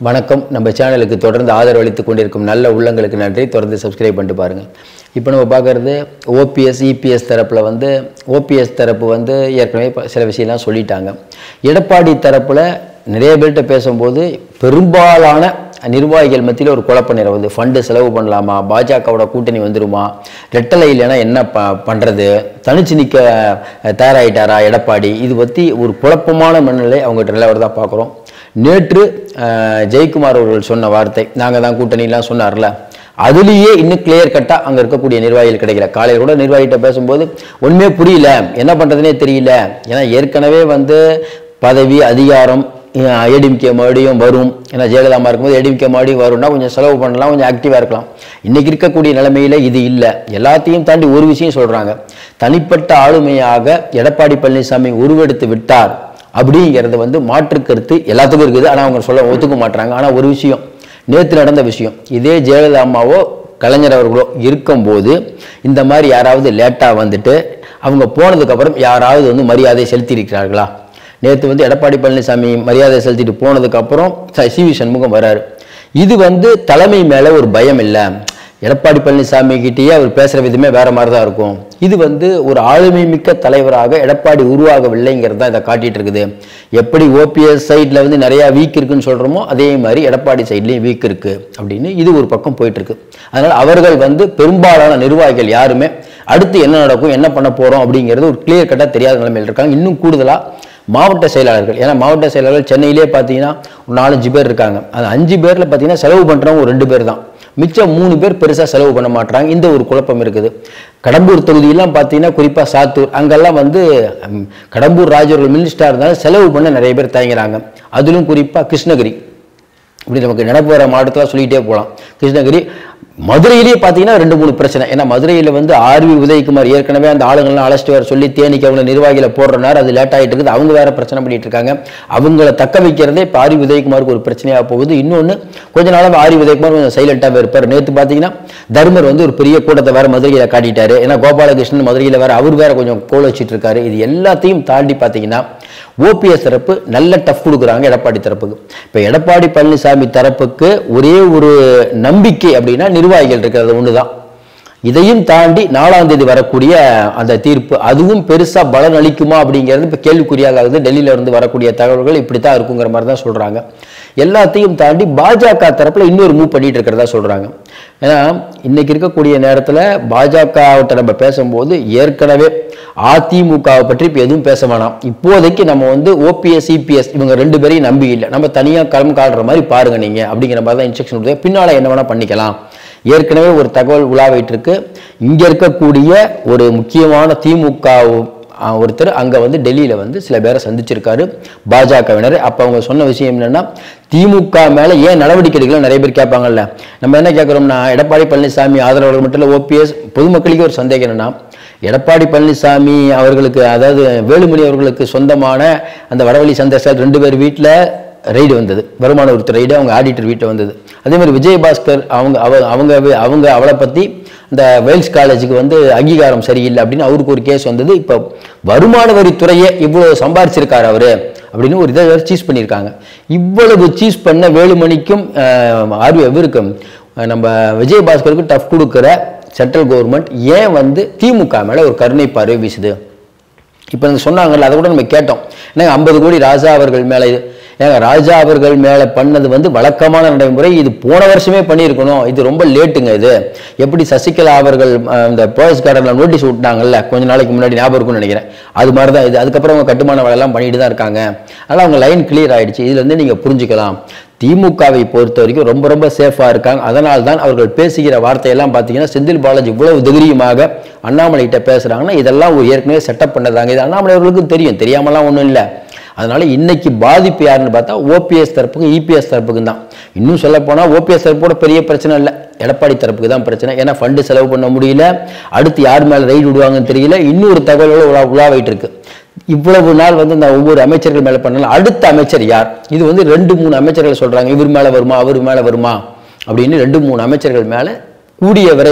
வணக்கம் நம்ம சேனலுக்கு தொடர்ந்து ஆதரவு அளித்துக் கொண்டிருக்கும் நல்ல உள்ளங்களுக்கு நன்றி தொடர்ந்து சப்ஸ்கிரைப் பண்ணிட்டு பாருங்கள் இப்போ நம்ம பார்க்குறது ஓபிஎஸ் இபிஎஸ் தரப்பில் வந்து ஓபிஎஸ் தரப்பு வந்து ஏற்கனவே ப- சில விஷயம்லாம் சொல்லிட்டாங்க எடப்பாடி தரப்பில் நிறைய பேர்கிட்ட பேசும்போது பெரும்பாலான நிர்வாகிகள் மத்தியில் ஒரு குழப்ப நிலை வந்து ஃபண்டு செலவு பண்ணலாமா பாஜகவோட கூட்டணி வந்துருமா ரெட்டலை இல்லைன்னா என்ன ப பண்ணுறது தனிச்சு நிற்க தயாராகிட்டாரா எடப்பாடி இது பற்றி ஒரு குழப்பமான மனநிலை அவங்ககிட்ட நிலவரதா பார்க்குறோம் நேற்று அஹ், ஜெயக்குமார் அவர்கள் சொன்ன வார்த்தை நாங்கள் தான் கூட்டணிலாம் சொன்னார்ல அதுலேயே இன்னும் கிளியர் கட்டாக அங்கே இருக்கக்கூடிய நிர்வாகிகள் கிடைக்கல காலையில் கூட நிர்வாகிகிட்ட பேசும்போது ஒன்றுமே புரியல என்ன பண்ணுறதுனே தெரியல ஏன்னா ஏற்கனவே வந்து பதவி அதிகாரம் ஏடிஎம்கே மறுபடியும் வரும் ஏன்னா ஜெயலலிதா இருக்கும்போது ஏடிஎம்கே மறுபடியும் வரும்னா கொஞ்சம் செலவு பண்ணலாம் கொஞ்சம் ஆக்டிவாக இருக்கலாம் இன்னைக்கு இருக்கக்கூடிய நிலைமையில் இது இல்லை எல்லாத்தையும் தாண்டி ஒரு விஷயம் சொல்கிறாங்க தனிப்பட்ட ஆளுமையாக எடப்பாடி பழனிசாமி உருவெடுத்து விட்டார் அப்படிங்கிறது வந்து மாற்று கருத்து எல்லாத்துக்கும் இருக்குது ஆனால் அவங்க சொல்ல ஒத்துக்க மாட்றாங்க ஆனால் ஒரு விஷயம் நேற்று நடந்த விஷயம் இதே ஜெயலலிதா அம்மாவோ கலைஞர் அவர்களோ இருக்கும்போது இந்த மாதிரி யாராவது லேட்டாக வந்துட்டு அவங்க போனதுக்கப்புறம் யாராவது வந்து மரியாதை செலுத்தியிருக்கிறார்களா நேற்று வந்து எடப்பாடி பழனிசாமி மரியாதை செலுத்திட்டு போனதுக்கப்புறம் சி வி சண்முகம் வராரு இது வந்து தலைமை மேலே ஒரு பயம் இல்லை எடப்பாடி பழனிசாமி கிட்டேயே அவர் பேசுகிற விதமே வேற மாதிரி தான் இருக்கும் இது வந்து ஒரு ஆளுமை மிக்க தலைவராக எடப்பாடி உருவாகவில்லைங்கிறது தான் இதை காட்டிட்டு இருக்குது எப்படி ஓபிஎஸ் சைடில் வந்து நிறையா வீக் இருக்குன்னு சொல்கிறோமோ அதே மாதிரி எடப்பாடி சைட்லேயும் வீக் இருக்குது அப்படின்னு இது ஒரு பக்கம் போயிட்டு இருக்கு அதனால் அவர்கள் வந்து பெரும்பாலான நிர்வாகிகள் யாருமே அடுத்து என்ன நடக்கும் என்ன பண்ண போகிறோம் அப்படிங்கிறது ஒரு கிளியர் கட்டாக தெரியாத நிலைமையில் இருக்காங்க இன்னும் கூடுதலாக மாவட்ட செயலாளர்கள் ஏன்னா மாவட்ட செயலாளர்கள் சென்னையிலே பார்த்தீங்கன்னா ஒரு நாலஞ்சு பேர் இருக்காங்க அந்த அஞ்சு பேரில் பார்த்தீங்கன்னா செலவு பண்ணுறவங்க ஒரு ரெண்டு பேர் தான் மிச்சம் மூணு பேர் பெருசாக செலவு பண்ண மாட்றாங்க இந்த ஒரு குழப்பம் இருக்குது கடம்பூர் தொகுதியெல்லாம் பார்த்தீங்கன்னா குறிப்பாக சாத்தூர் அங்கெல்லாம் வந்து ம், கடம்பூர் ராஜு அவர்கள் மினிஸ்டராக இருந்தாலும் செலவு பண்ண நிறைய பேர் தயங்குறாங்க அதிலும் குறிப்பாக கிருஷ்ணகிரி இப்படி நமக்கு நினைப்பு வர மாவட்டத்தில் சொல்லிக்கிட்டே போகலாம் கிருஷ்ணகிரி மதுரையிலேயே பார்த்தீங்கன்னா ரெண்டு மூணு பிரச்சனை ஏன்னா மதுரையில் வந்து ஆர்வி உதயகுமார் ஏற்கனவே அந்த ஆளுங்கள்லாம் அழைச்சிட்டு வர சொல்லி தேனிக்கு அவங்க நிர்வாகிகளை போடுறனார் அது லேட் ஆகிட்டு இருக்குது அவங்க வேற பிரச்சனை பண்ணிட்டு இருக்காங்க அவங்கள தக்க வைக்கிறதே இப்போ ஆர்வி உதயகுமாருக்கு ஒரு பிரச்சனையாக போகுது இன்னொன்று கொஞ்ச நாளாக ஆர்வி உதயகுமார் கொஞ்சம் சைலண்டாகவே இருப்பார் நேற்று பார்த்தீங்கன்னா தர்மர் வந்து ஒரு பெரிய கூட்டத்தை வேற மதுரையில் காட்டிட்டாரு ஏன்னா கோபாலகிருஷ்ணன் மதுரையில் வேற அவர் வேற கொஞ்சம் கோல் வச்சிட்டு இருக்காரு இது எல்லாத்தையும் தாண்டி பார்த்தீங்கன்னா ஓபிஎஸ் தரப்பு நல்ல டஃப் கொடுக்குறாங்க எடப்பாடி தரப்புக்கு இப்போ எடப்பாடி பழனிசாமி தரப்புக்கு ஒரே ஒரு நம்பிக்கை அப்படின்னா நிர்வாகிகள் இருக்கிறது ஒன்று தான் இதையும் தாண்டி நாலாம் தேதி வரக்கூடிய அந்த தீர்ப்பு அதுவும் பெருசாக பலன் அளிக்குமா அப்படிங்கிறது இப்போ கேள்விக்குறியாக ஆகுது டெல்லியில இருந்து வரக்கூடிய தகவல்கள் இப்படி தான் இருக்குங்கிற மாதிரி தான் சொல்கிறாங்க எல்லாத்தையும் தாண்டி பாஜக தரப்பில் இன்னொரு மூவ் பண்ணிட்டு இருக்கிறதா சொல்கிறாங்க ஏன்னா இன்னைக்கு இருக்கக்கூடிய நேரத்தில் பாஜகவிட்ட நம்ம பேசும்போது ஏற்கனவே அதிமுகவை பற்றி இப்போ எதுவும் பேச வேணாம் இப்போதைக்கு நம்ம வந்து ஓபிஎஸ் இபிஎஸ் இவங்க ரெண்டு பேரையும் நம்பி இல்லை நம்ம தனியாக களம் காடுற மாதிரி பாருங்க நீங்கள் அப்படிங்கிற மாதிரி தான் இன்ஸ்ட்ரக்ஷன் கொடுத்து பின்னால் என்ன வேணால் பண்ணிக்கலாம் ஏற்கனவே ஒரு தகவல் உலாவிட்டு இருக்கு இங்கே இருக்கக்கூடிய ஒரு முக்கியமான திமுக அஹ், ஒருத்தர் அங்கே வந்து டெல்லியில் வந்து சில பேரை சந்திச்சிருக்காரு பாஜகவினர் அப்போ அவங்க சொன்ன விஷயம் என்னன்னா திமுக மேலே ஏன் நடவடிக்கை எடுக்கல நிறைய பேர் கேட்பாங்கல்ல நம்ம என்ன கேட்குறோம்னா எடப்பாடி பழனிசாமி ஆதரவாளர்கள் மட்டும் இல்லை ஓபிஎஸ் பொதுமக்களுக்கே ஒரு சந்தேகம் என்னன்னா எடப்பாடி பழனிசாமி அவர்களுக்கு அதாவது வேலுமணி அவர்களுக்கு சொந்தமான அந்த வடவழி சந்தேசல் ரெண்டு பேர் வீட்டில் ரைடு வந்தது வருமான வரித்துறை ரைடு அவங்க ஆடிட்டர் வீட்டில் வந்தது அதே மாதிரி விஜயபாஸ்கர் அவங்க அவ அவங்க அவங்க அவளை பற்றி இந்த வேல்ஸ் காலேஜுக்கு வந்து அங்கீகாரம் சரியில்லை அப்படின்னு அவருக்கு ஒரு கேஸ் வந்தது இப்போ வருமான வரித்துறையே இவ்வளோ சம்பாரிச்சிருக்காரு அவரு அப்படின்னு ஒரு இதை சீஸ் பண்ணியிருக்காங்க இவ்வளவு சீஸ் பண்ண வேலுமணிக்கும் ஆர்வி இவருக்கும் அஹ், நம்ம விஜயபாஸ்கருக்கு டஃப் கொடுக்குற சென்ட்ரல் கவர்மெண்ட் ஏன் வந்து திமுக மேலே ஒரு கருணை பார்வை வீசுது இப்போ நீங்க சொன்னாங்கல்ல அதை கூட நம்ம கேட்டோம் ஏன்னா ஐம்பது கோடி ராஜா அவர்கள் மேலே இது ஏங்க ராஜா அவர்கள் மேலே பண்ணது வந்து வழக்கமான நடைமுறை இது போன வருஷமே பண்ணியிருக்கணும் இது ரொம்ப லேட்டுங்க இது எப்படி சசிகலா அவர்கள் அஹ், இந்த போலீஸ் கார்டனில் நோட்டீஸ் விட்டாங்கல்ல கொஞ்ச நாளைக்கு முன்னாடி ஞாபகம் இருக்கும்னு நினைக்கிறேன் அது மாதிரி தான் இது அதுக்கப்புறம் அவங்க கட்டுமான வேலையெல்லாம் பண்ணிட்டு தான் இருக்காங்க அதனால் அவங்க லைன் கிளியர் ஆயிடுச்சு இதுலேருந்து நீங்கள் புரிஞ்சுக்கலாம் திமுகவை பொறுத்த வரைக்கும் ரொம்ப ரொம்ப சேஃபாக இருக்காங்க அதனால் தான் அவர்கள் பேசுகிற வார்த்தையெல்லாம் பார்த்தீங்கன்னா செந்தில் பாலாஜி இவ்வளவு தைரியமாக அண்ணாமலைகிட்ட பேசுகிறாங்கன்னா இதெல்லாம் ஒரு ஏற்கனவே செட்டப் பண்ணதாங்க இது அண்ணாமலை அவர்களுக்கும் தெரியும் தெரியாமலாம் ஒன்றும் இல்லை அதனால இன்னைக்கு பாதிப்பு யாருன்னு பார்த்தா ஓபிஎஸ் தரப்புக்கு இபிஎஸ் தரப்புக்கு தான் இன்னும் சொல்ல போனால் ஓபிஎஸ் தரப்போட பெரிய பிரச்சனை இல்லை எடப்பாடி தரப்புக்கு தான் பிரச்சனை ஏன்னா ஃபண்டு செலவு பண்ண முடியல அடுத்து யார் மேலே ரைடு விடுவாங்கன்னு தெரியல இன்னொரு தகவலோட உலா உலாவிட்டு இருக்கு இவ்வளவு நாள் வந்து இந்த ஒவ்வொரு அமைச்சர்கள் மேலே பண்ணலாம் அடுத்த அமைச்சர் யார் இது வந்து ரெண்டு மூணு அமைச்சர்கள் சொல்றாங்க இவர் மேலே வருமா அவர் மேலே வருமா அப்படின்னு ரெண்டு மூணு அமைச்சர்கள் மேலே கூடிய விரைவில்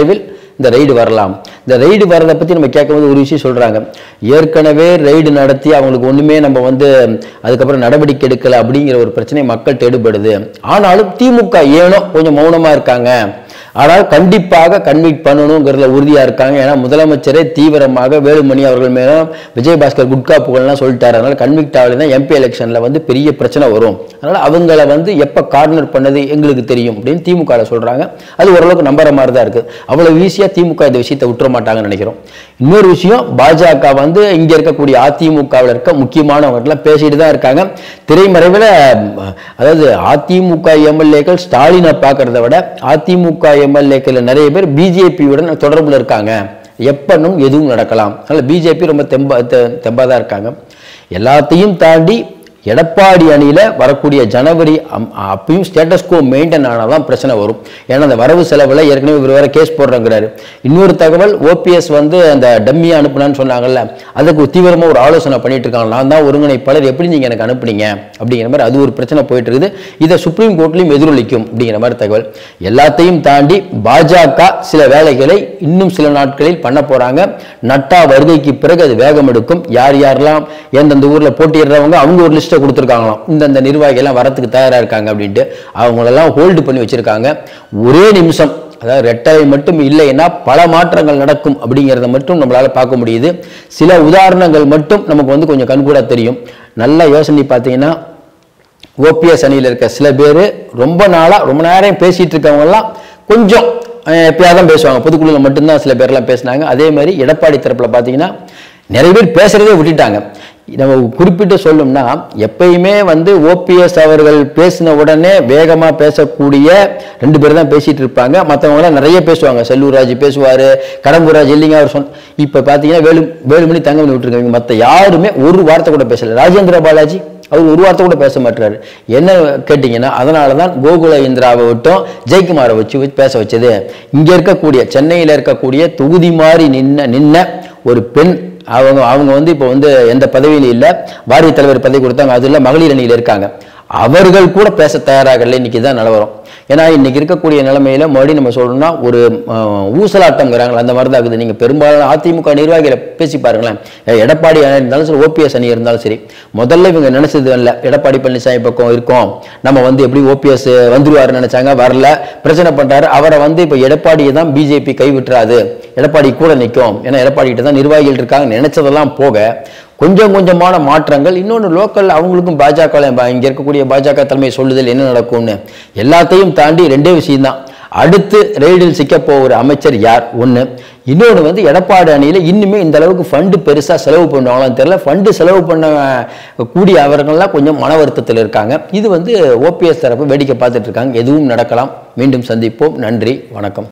இந்த ரைடு வரலாம் இந்த ரைடு வரதை பற்றி நம்ம கேட்கும்போது ஒரு விஷயம் சொல்கிறாங்க ஏற்கனவே ரைடு நடத்தி அவங்களுக்கு ஒன்றுமே நம்ம வந்து அதுக்கப்புறம் நடவடிக்கை எடுக்கலை அப்படிங்கிற ஒரு பிரச்சனை மக்கள்கிட்ட எடுபடுது ஆனாலும் திமுக ஏனோ கொஞ்சம் மௌனமாக இருக்காங்க ஆனால் கண்டிப்பாக கன்விக்ட் பண்ணணுங்கிறதுல உறுதியாக இருக்காங்க ஏன்னா முதலமைச்சரே தீவிரமாக வேலுமணி அவர்கள் மேலும் விஜயபாஸ்கர் குட்கா புகழ்லாம் சொல்லிட்டாரு அதனால கன்விக்ட் ஆகலைன்னா எம்பி எலெக்ஷனில் வந்து பெரிய பிரச்சனை வரும் அதனால அவங்கள வந்து எப்போ கார்னர் பண்ணது எங்களுக்கு தெரியும் அப்படின்னு திமுக சொல்கிறாங்க அது ஓரளவுக்கு நம்புற மாதிரி தான் இருக்குது அவ்வளோ ஈஸியாக திமுக இந்த விஷயத்தை விட்டுற மாட்டாங்கன்னு நினைக்கிறோம் இன்னொரு விஷயம் பாஜக வந்து இங்கே இருக்கக்கூடிய அதிமுகவில் இருக்க முக்கியமானவங்கலாம் பேசிட்டு தான் இருக்காங்க திரைமறைவில் அதாவது அதிமுக எம்எல்ஏக்கள் ஸ்டாலினை பார்க்கறத விட அதிமுக எம்எல்ஏக்கள் நிறைய பேர் பிஜேபியுடன் தொடர்பில் இருக்காங்க எப்பனும் எதுவும் நடக்கலாம் அதனால் பிஜேபி ரொம்ப தெம்பா தெம்பாக தான் இருக்காங்க எல்லாத்தையும் தாண்டி எடப்பாடி அணியில் வரக்கூடிய ஜனவரி அம்- அப்பயும் ஸ்டேட்டஸ் கோ மெயின்டைன் ஆனால் தான் பிரச்சனை வரும் ஏன்னா அந்த வரவு செலவில் ஏற்கனவே இவர் வேற கேஸ் போடுறங்கிறாரு இன்னொரு தகவல் ஓபிஎஸ் வந்து அந்த டம்மியை அனுப்புனான்னு சொன்னாங்கல்ல அதுக்கு தீவிரமாக ஒரு ஆலோசனை பண்ணிட்டு இருக்காங்க நான் தான் ஒருங்கிணைப்பாளர் எப்படி நீங்கள் எனக்கு அனுப்புனீங்க அப்படிங்கிற மாதிரி அது ஒரு பிரச்சனை போயிட்டு இருக்குது இதை சுப்ரீம் கோர்ட்லையும் எதிரொலிக்கும் அப்படிங்கிற மாதிரி தகவல் எல்லாத்தையும் தாண்டி பாஜக சில வேலைகளை இன்னும் சில நாட்களில் பண்ண போறாங்க நட்டா வருகைக்கு பிறகு அது வேகம் எடுக்கும் யார் யாரெல்லாம் எந்தெந்த ஊர்ல போட்டியிடுறவங்க அவங்க ஒரு லிஸ்ட்டை கொடுத்துருக்காங்களாம் இந்தந்த நிர்வாகிகள் எல்லாம் வரத்துக்கு தயாரா இருக்காங்க அப்படின்ட்டு அவங்களெல்லாம் ஹோல்டு பண்ணி வச்சிருக்காங்க ஒரே நிமிஷம் அதாவது ரெட்டை மட்டும் இல்லைன்னா பல மாற்றங்கள் நடக்கும் அப்படிங்கிறத மட்டும் நம்மளால பார்க்க முடியுது சில உதாரணங்கள் மட்டும் நமக்கு வந்து கொஞ்சம் கண்கூடா தெரியும் நல்லா யோசனை பார்த்தீங்கன்னா ஓபிஎஸ் அணியில் இருக்க சில பேர் ரொம்ப நாளாக ரொம்ப நேரம் பேசிட்டு இருக்கவங்கலாம் கொஞ்சம் அஹ், எப்பயாவது தான் பேசுவாங்க பொதுக்குழுல மட்டும்தான் சில பேர்லாம் பேசினாங்க அதே மாதிரி எடப்பாடி தரப்பில் பார்த்தீங்கன்னா நிறைய பேர் பேசுறதே விட்டுட்டாங்க நம்ம குறிப்பிட்டு சொல்லணும்னா எப்பயுமே வந்து ஓபிஎஸ் அவர்கள் பேசின உடனே வேகமாக பேசக்கூடிய ரெண்டு பேர் தான் பேசிட்டு இருப்பாங்க மற்றவங்களாம் நிறைய பேசுவாங்க செல்லூர்ராஜ் பேசுவார் கடம்பூராஜ் இல்லைங்க அவர் சொன்ன இப்போ பார்த்தீங்கன்னா வேலு வேலுமணி தங்கமணி விட்டுருக்காங்க மற்ற யாருமே ஒரு வார்த்தை கூட பேசல ராஜேந்திர பாலாஜி அவர் ஒரு வார்த்தை கூட பேச மாட்டாரு என்ன கேட்டிங்கன்னா அதனால தான் கோகுல இந்திராவை விட்டும் ஜெயக்குமாரை வச்சு வச்சு பேச வச்சது இங்கே இருக்கக்கூடிய சென்னையில் இருக்கக்கூடிய தொகுதி மாதிரி நின்ன நின்ன ஒரு பெண் அவங்க அவங்க வந்து இப்போ வந்து எந்த பதவியிலும் இல்லை வாரிய தலைவர் பதவி கொடுத்தாங்க அது இல்லை மகளிர் அணியில் இருக்காங்க அவர்கள் கூட பேச தயாராகல இன்னைக்கு தான் நிலவரம் ஏன்னா இன்னைக்கு இருக்கக்கூடிய நிலைமையில மறுபடியும் நம்ம சொல்லணும்னா ஒரு அஹ், ஊசலாட்டம்ங்கிறாங்களா அந்த மாதிரி தான் இருக்குது நீங்க பெரும்பாலான அதிமுக நிர்வாகிகளை பேசி பாருங்களேன் அஹ், எடப்பாடி அணி இருந்தாலும் சரி ஓபிஎஸ் அணி இருந்தாலும் சரி முதல்ல இவங்க நினைச்சது இல்லை எடப்பாடி பழனிசாமி பக்கம் இருக்கோம் நம்ம வந்து எப்படி ஓபிஎஸ் வந்துருவாருன்னு நினைச்சாங்க வரல பிரச்சனை பண்றாரு அவரை வந்து இப்போ எடப்பாடியை தான் பிஜேபி கைவிட்டுறாது எடப்பாடி கூட நிற்கும் ஏன்னா எடப்பாடி கிட்ட தான் நிர்வாகிகள் இருக்காங்க நினைச்சதெல்லாம் போக கொஞ்சம் கொஞ்சமான மாற்றங்கள் இன்னொன்று லோக்கல் அவங்களுக்கும் பாஜக இங்கே இருக்கக்கூடிய பாஜக தலைமை சொல்லுதல் என்ன நடக்கும்னு எல்லாத்தையும் தாண்டி ரெண்டே விஷயம்தான் அடுத்து ரெய்டில் சிக்க போகிற அமைச்சர் யார் ஒன்று இன்னொன்று வந்து எடப்பாடி அணியில் இன்னுமே இந்த அளவுக்கு ஃபண்டு பெருசாக செலவு பண்ணுவாங்களான்னு தெரியல ஃபண்டு செலவு பண்ண கூடிய அவர்கள்லாம் கொஞ்சம் மன வருத்தத்தில் இருக்காங்க இது வந்து ஓபிஎஸ் தரப்பு வேடிக்கை பார்த்துட்டு இருக்காங்க எதுவும் நடக்கலாம் மீண்டும் சந்திப்போம் நன்றி வணக்கம்